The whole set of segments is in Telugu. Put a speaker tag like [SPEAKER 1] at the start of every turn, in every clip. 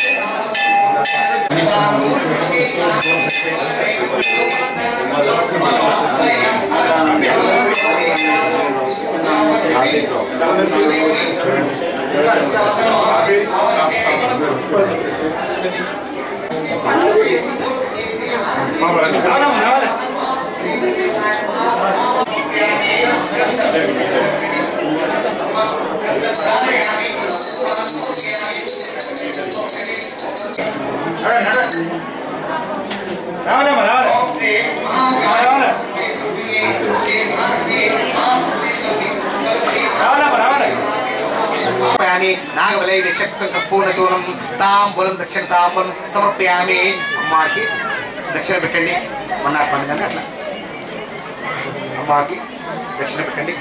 [SPEAKER 1] సమర్పయామి నాగబలై దక్షం సంపూర్ణచూర్ణం తాంబూలం దక్షిణ తాంబూలం సమర్పయామి అమ్మాకి దక్షిణ పెట్టండి మొన్న పండుగ అట్లా అమ్మాకి దక్షిణ పెట్టండి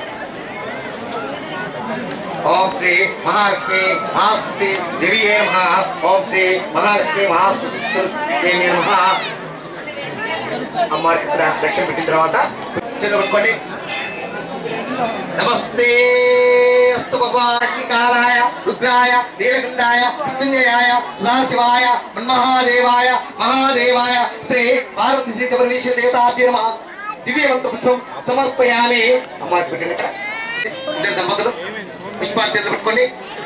[SPEAKER 1] ఓం శ్రీ మహాలక్ష్మి మహాస్తి దేవియే మహా ఓం శ్రీ మహాలక్ష్మి మహాస్తి మహా అమ్మవారికి ఇక్కడ దక్షిణ పెట్టిన తర్వాత చేతులు పట్టుకోండి నమస్తే అస్తు భగవాన్ కాలాయ రుద్రాయ నీలకంఠాయ మృత్యుంజయాయ సదాశివాయ మన్మహాదేవాయ మహాదేవాయ శ్రీ పార్వతి శ్రీ పరమేశ్వర దేవతాభ్య నమ దివ్యవంత పుష్పం సమర్పయామి అమ్మాయి పెట్టండి ఇక్కడ ఇద్దరు దంపతులు పుష్పాలు చేతులు పెట్టుకోండి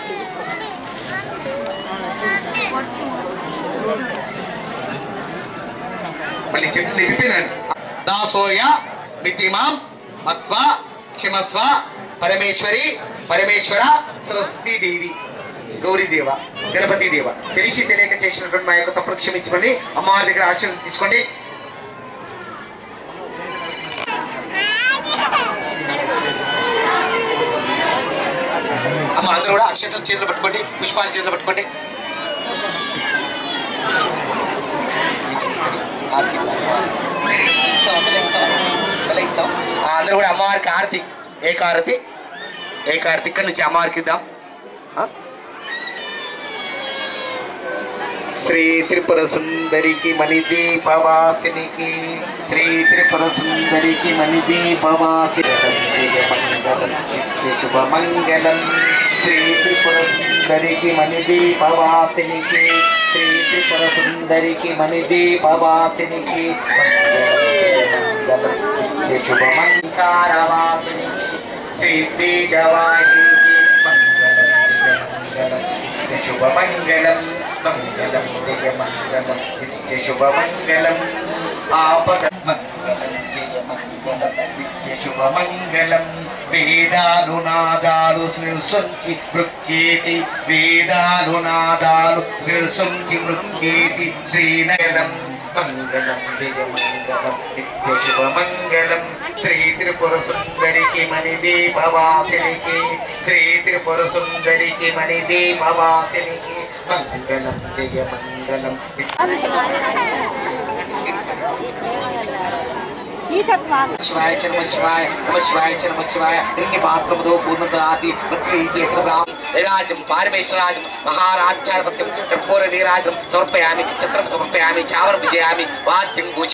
[SPEAKER 1] మళ్ళీ చెప్పి నేను చెప్పినాను దాసోయ మితిమాం మత్వ క్షమస్వ పరమేశ్వరి పరమేశ్వర సరస్వతీ దేవి గౌరీదేవ గణపతి దేవ తెలిసి తెలియక చేసినటువంటి మా యొక్క తప్పులు క్షమించమని అమ్మవారి దగ్గర ఆచరణ తీసుకోండి అమ్మ అందరూ కూడా అక్షతలు చేతులు పట్టుకోండి పుష్పాలు చేతులు పట్టుకోండి ఆర్తి ఇస్తావా? పిల్ల ఇస్తావా? పిల్ల ఇస్తావా? ఆ, అందరూ కూడా అమ్మవారికి ఆరతి ఏకారతి ఏకారతి ఇక్కడ నుంచి అమ్మవారికి ఇద్దాం ఆ? శ్రీ త్రిపుర సుందరికి మణిదీపవాసినికి శ్రీ త్రిపుర సుందరికి మణిదీపవాసి శుభమంగళం శ్రీ త్రిపుర సుందరికి మణిదీపవాసినికి శ్రీ త్రిపుర సుందరికి మణిదీపవాసినికి శుభమంకారవాసినికి శ్రీ బీజవాహినికి మంగళం శుభమంగళం మంగళం జయ మంగళం నిత్య శుభమంగళం ఆపద మంగళం జయ మంగళం నిత్య శుభమంగళం వేదాలు నాదాలు శిరసొంచి మృక్కేటి వేదాలు నాదాలు శిరసొంచి మృక్కేటి శ్రీనగరం మంగళం జయ మంగళం నిత్య శుభమంగళం శ్రీ త్రిపుర సుందరికి మణిదీపవాసినికి శ్రీ త్రిపుర సుందరికి మణిదీపవాసినికి మంగళం జయ మంగళం
[SPEAKER 2] ఈ చత్వాలు
[SPEAKER 1] శివాయ చ నమ శివాయ నమ శివాయ చ నమ శివాయ ఇన్ని పాత్రముతో పూర్ణదాతి ఇది రాజం పారమేశ్వరాజం మహారాజ్యాధిపత్యం కర్పూర నీరాజం సమర్పయామి చిత్రం సమర్పయామి చావరం విజయామి వాద్యం